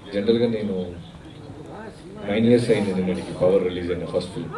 జనరల్గా నేను nine years అయింది నిన్నటికి పవర్ రిలీజ్ అయిన first film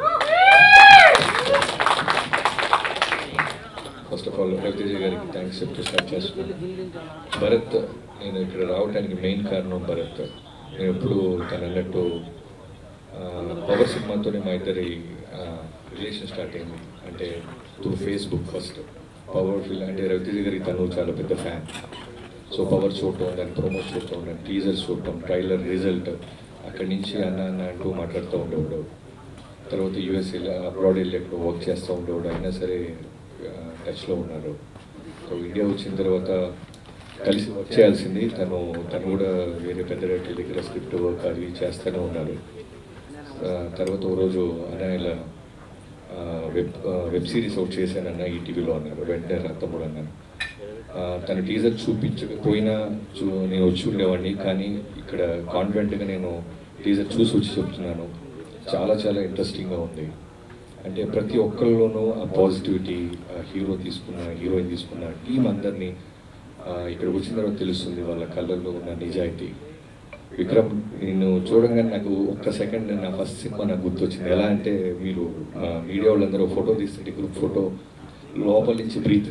first of all Raviteja గారికి థ్యాంక్స్ చెప్తూ స్టార్ట్ చేస్తున్నాను భరత్ నేను ఇక్కడ రావడానికి మెయిన్ కారణం భరత్ నేను ఎప్పుడు తను అన్నట్టు పవర్ సినిమాతోనే మా ఇద్దరి రిలేషన్ స్టార్ట్ అయింది అంటే through Facebook first Power film అంటే రవితేజ గారికి తను చాలా పెద్ద ఫ్యాన్ సో పవర్ చూడటం దాన్ని ప్రమోట్ చూడటం దాని టీజర్స్ చూడటం ట్రైలర్ రిజల్ట్ అక్కడి నుంచి అన్న అన్న అంటూ మాట్లాడుతూ ఉండేవాడు తర్వాత యూఎస్ అబ్రాడ్ వెళ్ళి అక్కడ వర్క్ చేస్తూ ఉండేవాడు అయినా సరే టచ్లో ఉన్నారు సో ఇండియా వచ్చిన తర్వాత కలిసి వర్క్ చేయాల్సింది తను తను కూడా వేరే పెద్ద డైరెక్టర్ దగ్గర స్క్రిప్ట్ వర్క్ అది చేస్తూనే ఉన్నారు ఆ, తర్వాత ఓ రోజు అన్న ఇలా ఆ, వెబ్ ఆ, వెబ్ సిరీస్ ఒకటి చేశానన్న ఈ టీవీలో అన్నారు వెంటనే రా తమ్ముడు అన్నాను ఆ, తన టీజర్ చూపించకపోయినా చూ నేను వచ్చి ఉండేవాడిని కానీ ఇక్కడ కాన్ఫిడెంట్గా నేను టీజర్ చూసి వచ్చి చెప్తున్నాను చాలా చాలా ఇంట్రెస్టింగ్గా ఉంది అంటే ప్రతి ఒక్కరిలోనూ ఆ పాజిటివిటీ హీరో తీసుకున్న హీరోయిన్ తీసుకున్న టీం అందరినీ ఆ, ఇక్కడికి వచ్చిన తర్వాత తెలుస్తుంది వాళ్ళ కళ్ళల్లో ఉన్న నిజాయితీ విక్రమ్ నేను చూడంగానే నాకు ఒక్క సెకండ్ నా ఫస్ట్ సినిమా నాకు గుర్తొచ్చింది ఎలా అంటే మీరు ఆ, మీడియా వాళ్ళందరూ ఫోటో తీస్తుంటే గ్రూప్ ఫోటో లోపల నుంచి బ్రీత్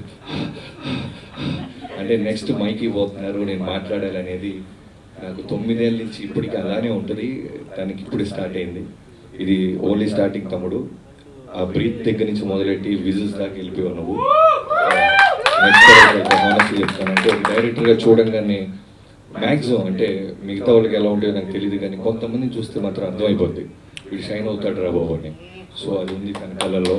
అంటే నెక్స్ట్ మైకి పోతున్నారు నేను మాట్లాడాలి అనేది నాకు తొమ్మిదేళ్ళ నుంచి ఇప్పటికి అలానే ఉంటుంది దానికి ఇప్పుడు స్టార్ట్ అయింది ఇది ఓన్లీ స్టార్టింగ్ తమ్ముడు ఆ బ్రీత్ దగ్గర నుంచి మొదలెట్టి విజిల్స్ దాకా వెళ్ళిపోయావు నువ్వు నెక్స్ట్ హానెస్ట్గా చెప్తానంటే ఒక డైరెక్టర్గా చూడంగానే మ్యాక్సిమం అంటే మిగతా వాళ్ళకి ఎలా ఉంటుందో నాకు తెలియదు కానీ కొంతమందిని చూస్తే మాత్రం అర్థమైపోద్ది వీడు షైన్ అవుతాడు రా బాబు అని సో అది ఉంది తన కళలో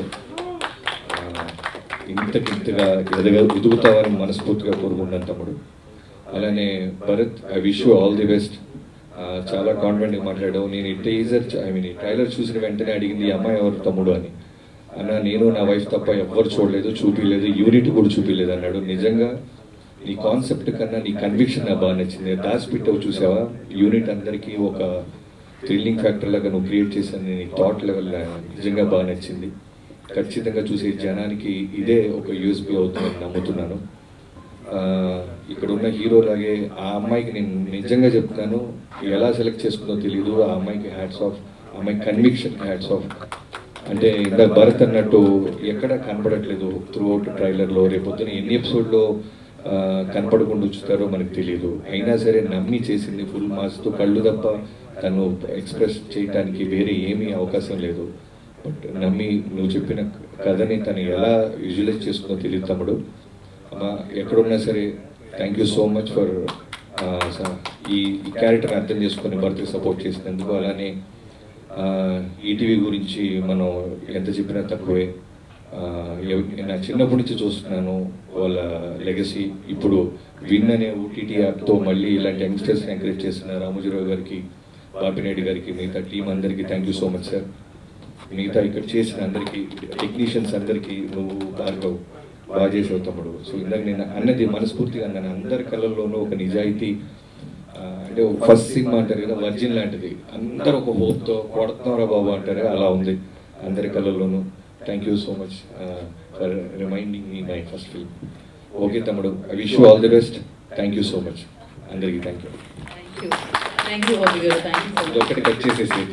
ఆ, ఇంతకింతగా ఎదగ ఎదుగుతావని మనస్ఫూర్తిగా కోరుకుంటాను తమ్ముడు అలానే Bharat I wish you all the best చాలా కాన్ఫిడెంట్గా మాట్లాడావు నేను ఈ టీజర్ ఐ మీన్ ఈ ట్రైలర్ చూసిన వెంటనే అడిగింది ఈ అమ్మాయి ఎవరు తమ్ముడు అని అన్న నేను నా వైఫ్ తప్ప ఎవ్వరు చూడలేదు చూపించలేదు యూనిట్ కూడా చూపించలేదు అన్నాడు నిజంగా నీ కాన్సెప్ట్ కన్నా నీ కన్విక్షన్ నాకు బాగా నచ్చింది దాచిపెట్టావు చూసావా యూనిట్ అందరికీ ఒక థ్రిల్లింగ్ ఫ్యాక్టర్ లాగా నువ్వు క్రియేట్ చేశాను నీ థాట్ లెవెల్ నిజంగా బాగా నచ్చింది ఖచ్చితంగా చూసే జనానికి ఇదే ఒక యూఎస్బి అవుతుందని నమ్ముతున్నాను ఆ, ఇక్కడ ఉన్న హీరో లాగే ఆ అమ్మాయికి నేను నిజంగా చెప్తాను ఎలా సెలెక్ట్ చేసుకుందో తెలియదు ఆ అమ్మాయికి హ్యాట్స్ ఆఫ్ ఆ అమ్మాయి కన్విక్షన్ హ్యాట్స్ ఆఫ్ అంటే ఇందాక భరత్ అన్నట్టు ఎక్కడ కనపడట్లేదు త్రూ అవుట్ ట్రైలర్లో రేపొద్దున ఎన్ని ఎపిసోడ్లో కనపడకుండా ఉంచుతారో మనకు తెలియదు అయినా సరే నమ్మి చేసింది ఫుల్ మాస్తో కళ్ళు తప్ప తను ఎక్స్ప్రెస్ చేయడానికి వేరే ఏమీ అవకాశం లేదు బట్ నమ్మి నువ్వు చెప్పిన కథని తను ఎలా విజువలైజ్ చేసుకుందో తెలియదు తమ్ముడు అమ్మా ఎక్కడున్నా సరే thank you so much for ఈ ఈ క్యారెక్టర్ అర్థం చేసుకొని భర్తకి సపోర్ట్ చేసినందుకు అలానే ఆ, ఈటీవీ గురించి మనం ఎంత చెప్పినా తక్కువే ఆ, ఎవ్- నా చిన్నప్పటి నుంచి చూస్తున్నాను వాళ్ళ లెగసీ ఇప్పుడు విన్ అనే ఓటీటీ యాప్తో మళ్ళీ ఇలాంటి యంగ్స్టర్స్ని ఎంకరేజ్ చేస్తున్న రామోజీరావు గారికి బాపినాయుడు గారికి మిగతా టీం అందరికీ thank you so much sir మిగతా ఇక్కడ చేసిన అందరికీ టెక్నీషియన్స్ అందరికీ నువ్వు భార్గవ్ బాగా చేసావు తమ్ముడు సో ఇందాక నేను అన్నది మనస్ఫూర్తిగా అన్నాను అందరి కళల్లోనూ ఒక నిజాయితీ ఆ, అంటే ఫస్ట్ సినిమా అంటారు కదా వర్జిన్ లాంటిది అందరూ ఒక హోప్తో కొడతారా బాబు అంటారు అలా ఉంది అందరి కళల్లోనూ thank you so much for reminding me my first film okay తమ్ముడు I wish you all the best thank you so much అందరికీ thank you thank you thank you Babu garu thank you so ఇది మచ్ ఒకటి cut చేసేసి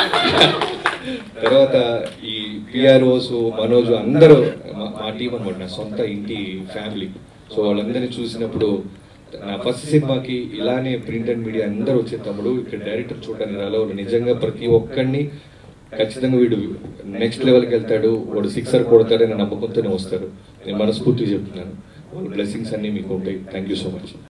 తర్వాత ఈ PROs Manoj అందరూ మా- మా టీం అనమాట నా సొంత ఇంటి ఫ్యామిలీ సో వాళ్ళందరినీ చూసినప్పుడు నా ఫస్ట్ సినిమాకి ఇలానే ప్రింట్ అండ్ మీడియా అందరూ వచ్చే తమ్ముడు ఇక్కడ డైరెక్టర్ చూడడానికి రాలో వాడు నిజంగా ప్రతి ఒక్కడిని ఖచ్చితంగా వీడు నెక్స్ట్ లెవెల్కి వెళ్తాడు వాడు సిక్సర్ కొడతాడని నమ్మకంతోనే వస్తారు నేను మనస్ఫూర్తిగా చెప్తున్నాను వాళ్ళ బ్లెస్సింగ్స్ అన్నీ మీకు ఉంటాయి థ్యాంక్ యూ సో మచ్